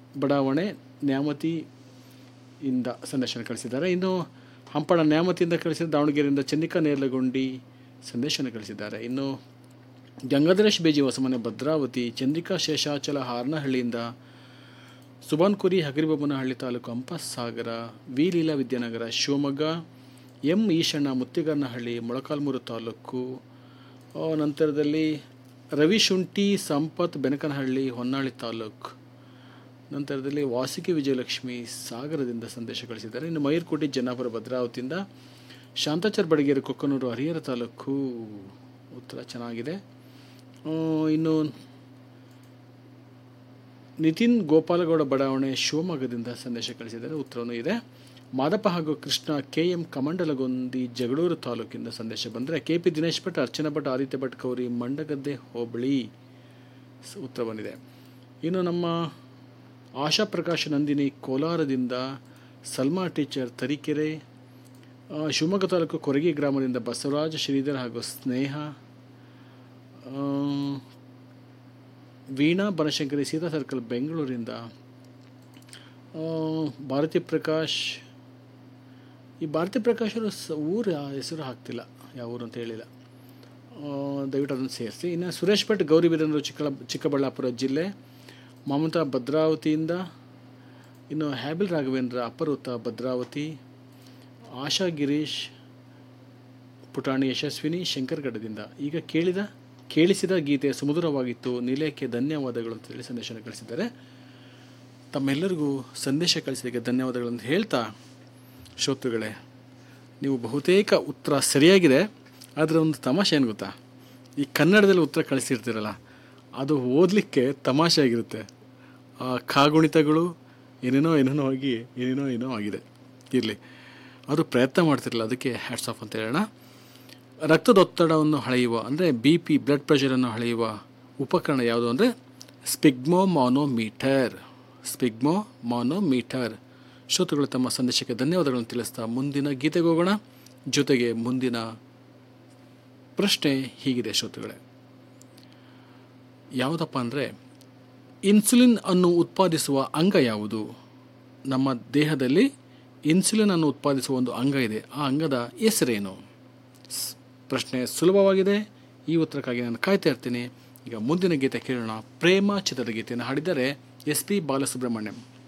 ಬಡಾವಣೆ ನ್ಯಾಮತಿ ಇಂದ ಸಂದೇಶನ ಕಳಿಸಿದ್ದಾರೆ ಇನ್ನು ಹಂಪಳ ನ್ಯಾಮತಿಯಿಂದ ಕಳಿಸಿದ ದಾವಣಗೆರೆಯಿಂದ ಚಂದಿಕಾ ನೇರ್ಲಗೊಂಡಿ ಸಂದೇಶನ ಕಳಿಸಿದ್ದಾರೆ ಇನ್ನು ಗಂಗಾಧರೇಶ್ ಬೇಜಿ ಹೊಸಮನೆ ಭದ್ರಾವತಿ ಚಂದ್ರಿಕಾ ಶೇಷಾಚಲ ಹಾರನಹಳ್ಳಿಯಿಂದ ಸುಬಾನ್ ಕುರಿ ಹಗರಿಬೊಮ್ಮನಹಳ್ಳಿ ತಾಲೂಕು ಹಂಪಸಾಗರ ವಿ ಲೀಲಾ ವಿದ್ಯಾನಗರ ಶಿವಮೊಗ್ಗ ಎಂ ಈಶಣ್ಣ ಮುತ್ತಿಗಾರನಹಳ್ಳಿ ಮೊಳಕಾಲ್ಮೂರು ತಾಲೂಕು ಆ, ನಂತರದಲ್ಲಿ ರವಿ ಶುಂಠಿ ಸಂಪತ್ ಬೆನಕನಹಳ್ಳಿ ಹೊನ್ನಾಳಿ ತಾಲೂಕು ನಂತರದಲ್ಲಿ ವಾಸಿಕೆ ವಿಜಯಲಕ್ಷ್ಮಿ ಸಾಗರದಿಂದ ಸಂದೇಶ ಕಳಿಸಿದ್ದಾರೆ ಇನ್ನು ಮೈರ್ಕೋಟಿ ಜನ್ನಾಪುರ ಭದ್ರಾವತಿಯಿಂದ ಶಾಂತಾಚಾರ್ ಬಡಗೇರಿ ಕೊಕ್ಕನೂರು ಹರಿಹರ ತಾಲೂಕು ಉತ್ತರ ಚೆನ್ನಾಗಿದೆ ಆ, ಇನ್ನು ನಿತಿನ್ ಗೋಪಾಲಗೌಡ ಬಡಾವಣೆ ಶಿವಮೊಗ್ಗದಿಂದ ಸಂದೇಶ ಕಳಿಸಿದ್ದಾರೆ ಉತ್ತರವೂ ಇದೆ ಮಾದಪ್ಪ ಹಾಗೂ ಕೃಷ್ಣ ಕೆ ಎಂ ಕಮಂಡಲಗೊಂದಿ ಜಗಳೂರು ತಾಲೂಕಿಂದ ಸಂದೇಶ ಬಂದರೆ ಕೆ ಪಿ ದಿನೇಶ್ ಭಟ್ ಅರ್ಚನಾ ಭಟ್ ಆದಿತ್ಯ ಭಟ್ ಕೌರಿ ಮಂಡಗದ್ದೆ ಹೋಬಳಿ ಸ- ಉತ್ತರ ಬಂದಿದೆ ಇನ್ನು ನಮ್ಮ ಆಶಾ ಪ್ರಕಾಶ್ ನಂದಿನಿ ಕೋಲಾರದಿಂದ ಸಲ್ಮಾ ಟೀಚರ್ ತರೀಕೆರೆ ಆ, ಶಿವಮೊಗ್ಗ ತಾಲೂಕು ಕೊರಗಿ ಗ್ರಾಮದಿಂದ ಬಸವರಾಜ ಶ್ರೀಧರ್ ಹಾಗೂ ಸ್ನೇಹ ಆ, ವೀಣಾ ಬನಶಂಕರಿ ಸೀತಾ ಸರ್ಕಲ್ ಬೆಂಗಳೂರಿಂದ ಆ, ಭಾರತಿ ಪ್ರಕಾಶ್ ಈ ಭಾರತಿ ಪ್ರಕಾಶ್ ಅವರು ಸ ಊರ ಹೆಸರು ಹಾಕ್ತಿಲ್ಲ ಯಾವ ಊರು ಅಂತ ಹೇಳಿಲ್ಲ ಆ, ದಯವಿಟ್ಟು ಅದನ್ನು ಸೇರಿಸಿ ಇನ್ನು ಸುರೇಶ್ ಭಟ್ ಗೌರಿಬಿದನೂರು ಚಿಕ್ಕ ಚಿಕ್ಕಬಳ್ಳಾಪುರ ಜಿಲ್ಲೆ ಮಮತಾ ಭದ್ರಾವತಿಯಿಂದ ಇನ್ನು ಹ್ಯಾಬಿಲ್ ರಾಘವೇಂದ್ರ ಅಪರೂತ ಭದ್ರಾವತಿ ಆಶಾ ಗಿರೀಶ್ ಪುಟಾಣಿ ಯಶಸ್ವಿನಿ ಶಂಕರಗಢದಿಂದ ಈಗ ಕೇಳಿದ ಕೇಳಿಸಿದ ಗೀತೆ ಸುಮಧುರವಾಗಿತ್ತು ನಿಲಯಕ್ಕೆ ಧನ್ಯವಾದಗಳು ಅಂತ ಹೇಳಿ ಸಂದೇಶನ ಕಳಿಸಿದ್ದಾರೆ ತಮ್ಮೆಲ್ಲರಿಗೂ ಸಂದೇಶ ಕಳಿಸಿದ್ದಕ್ಕೆ ಧನ್ಯವಾದಗಳನ್ನು ಹೇಳ್ತಾ ಶ್ರೋತೃಗಳೇ ನೀವು ಬಹುತೇಕ ಉತ್ತರ ಸರಿಯಾಗಿದೆ ಆದರೆ ಒಂದು ತಮಾಷೆ ಏನು ಗೊತ್ತಾ ಈ ಕನ್ನಡದಲ್ಲಿ ಉತ್ತರ ಕಳಿಸಿರ್ತೀರಲ್ಲ ಅದು ಓದಲಿಕ್ಕೆ ತಮಾಷೆ ಆಗಿರುತ್ತೆ ಆ ಕಾಗುಣಿತಗಳು ಏನೇನೋ ಏನೇನೋ ಆಗಿ ಏನೇನೋ ಏನೋ ಆಗಿದೆ ಇರಲಿ ಅದು ಪ್ರಯತ್ನ ಮಾಡ್ತಿರಲಿಲ್ಲ ಅದಕ್ಕೆ ಹ್ಯಾಟ್ಸ್ ಆಫ್ ಅಂತ ಹೇಳೋಣ ರಕ್ತದೊತ್ತಡವನ್ನು ಅಳೆಯುವ ಅಂದರೆ ಬಿ ಪಿ ಬ್ಲಡ್ ಪ್ರೆಷರನ್ನು ಅಳೆಯುವ ಉಪಕರಣ ಯಾವುದು ಅಂದರೆ ಸ್ಪಿಗ್ಮೋ ಮಾನೋಮೀಟರ್ ಸ್ಪಿಗ್ಮೋ ಮಾನೋಮೀಟರ್ ಶ್ರೋತೃಗಳು ತಮ್ಮ ಸಂದೇಶಕ್ಕೆ ಧನ್ಯವಾದಗಳನ್ನು ತಿಳಿಸ್ತಾ ಮುಂದಿನ ಗೀತೆಗೆ ಹೋಗೋಣ ಜೊತೆಗೆ ಮುಂದಿನ ಪ್ರಶ್ನೆ ಹೀಗಿದೆ ಶ್ರೋತೃಗಳೇ ಯಾವುದಪ್ಪ ಅಂದರೆ ಇನ್ಸುಲಿನ್ ಅನ್ನು ಉತ್ಪಾದಿಸುವ ಅಂಗ ಯಾವುದು ನಮ್ಮ ದೇಹದಲ್ಲಿ ಇನ್ಸುಲಿನ್ ಅನ್ನು ಉತ್ಪಾದಿಸುವ ಒಂದು ಅಂಗ ಇದೆ ಆ ಅಂಗದ ಹೆಸರೇನು ಸ್- ಪ್ರಶ್ನೆ ಸುಲಭವಾಗಿದೆ ಈ ಉತ್ತರಕ್ಕಾಗಿ ನಾನು ಕಾಯ್ತಾ ಇರ್ತೀನಿ ಈಗ ಮುಂದಿನ ಗೀತೆ ಕೇಳೋಣ ಪ್ರೇಮ ಚಿತ್ರದ ಗೀತೆಯನ್ನು ಹಾಡಿದ್ದಾರೆ ಎಸ್ ಪಿ ಬಾಲಸುಬ್ರಹ್ಮಣ್ಯಂ